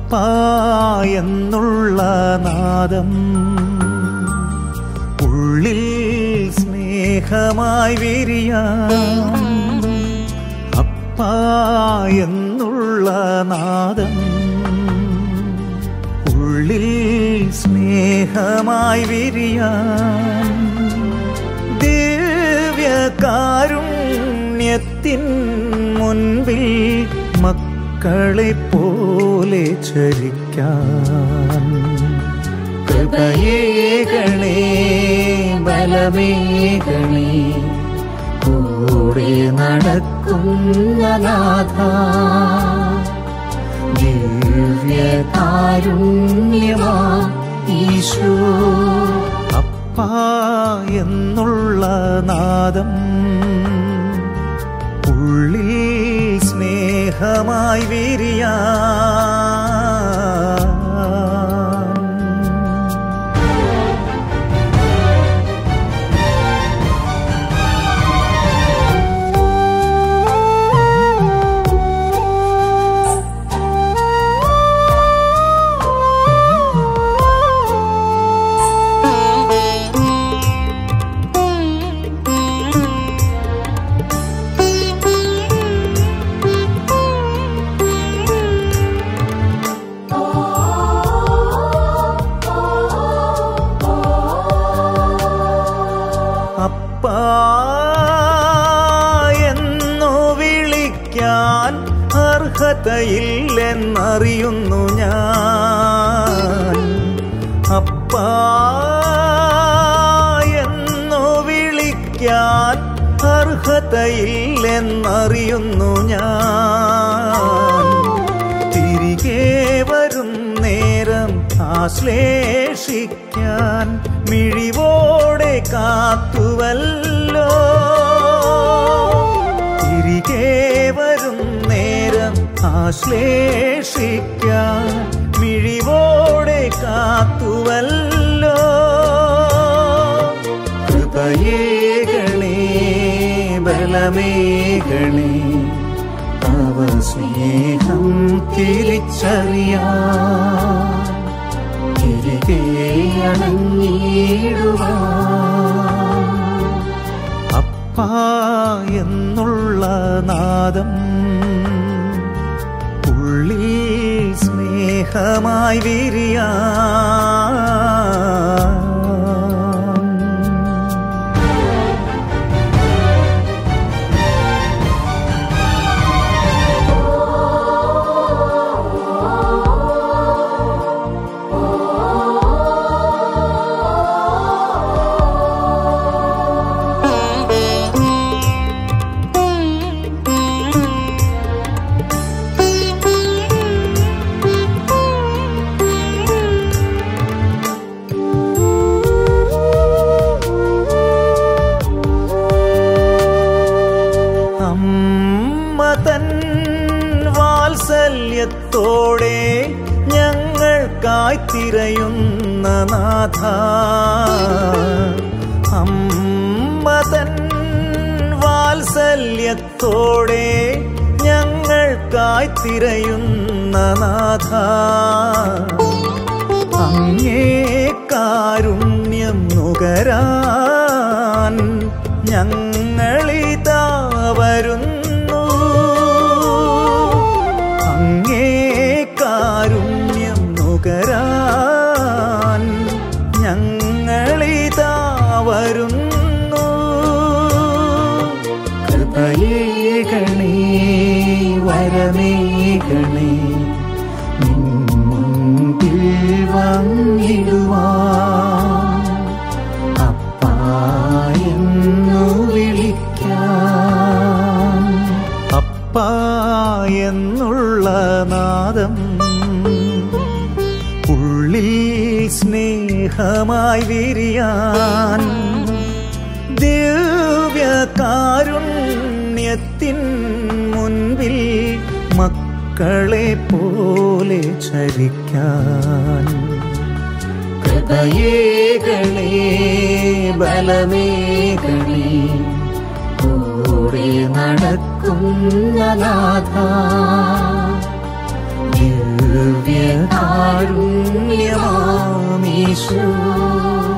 അപ്പ എന്നുള്ള നാദം ഉള്ളിൽ സ്നേഹമായി വിരിയാം അപ്പ എന്നുള്ള നാദം ഉള്ളിൽ സ്നേഹമായി വിരിയാം ദിവ്യകാരുണ്യത്തിൻ മുൻപിൽ മക്കളെ പോലെ ചരിക്കാൻ കൃപയേകണേ ബലമേകണേ കൂടെ നടക്കുന്ന നാഥ ദിവ്യകാരുണ്യമാ ഈശോ അപ്പ എന്നുള്ള നാദം ഉള്ളിൽ സ്നേഹമായി വിരിയാൻ അപ്പ എന്നു വിളിക്കാൻ അർഹതയില്ലെന്നറിയുന്നു ഞാൻ അപ്പ എന്നു വിളിക്കാൻ അർഹതയില്ലെന്നറിയുന്നു ഞാൻ തിരികെ വരും നേരം ആശ്ലേഷിക്കാൻ മിഴിവോടെ കാത്തുവല്ലോ തിരികെ വരും നേരം ആശ്ലേഷിക്കാൻ മിഴിവോടെ കാത്തുവല്ലോ കൃപയേകണേ ബലമേകണേ അവ സ്നേഹം തിരിച്ചറിയാൻ തിരികെ അണങ്ങിടുവാൻ അപ്പ എന്നുള്ള നാദം ഉള്ളിൽ സ്നേഹമായി വിരിയാൻ അമ്മ തൻ വാത്സല്യത്തോടെ ഞങ്ങൾക്കായി തിരയുന്ന നാഥ അമ്മ തൻ വാത്സല്യത്തോടെ ഞങ്ങൾക്കായി തിരയുന്ന നാഥ അങ്ങേ കാരുണ്യം നുകരാൻ ഞങ്ങളിതാ വരുന്നു അങ്ങേ കാരുണ്യം നുകരാൻ ഞങ്ങളിതാ വരുന്നു കൃപയേകണേ വരമേകണേ നിൻ മുൻപിൽ വന്നിടുവാൻ അപ്പാ എന്നു വിളിക്കാൻ അപ്പ എന്നുള്ള നാദം ഉള്ളിൽ സ്നേഹമായി വിരിയാൻ ദിവ്യകാരുണ്യത്തിൻ മുൻപിൽ മക്കളെ പോലെ ചരിക്കാൻ കൃപയേകണേ ബലമേകണേ കൂടെ നടക്കുന്ന നാഥ ദിവ്യകാരുണ്യമാമീശോ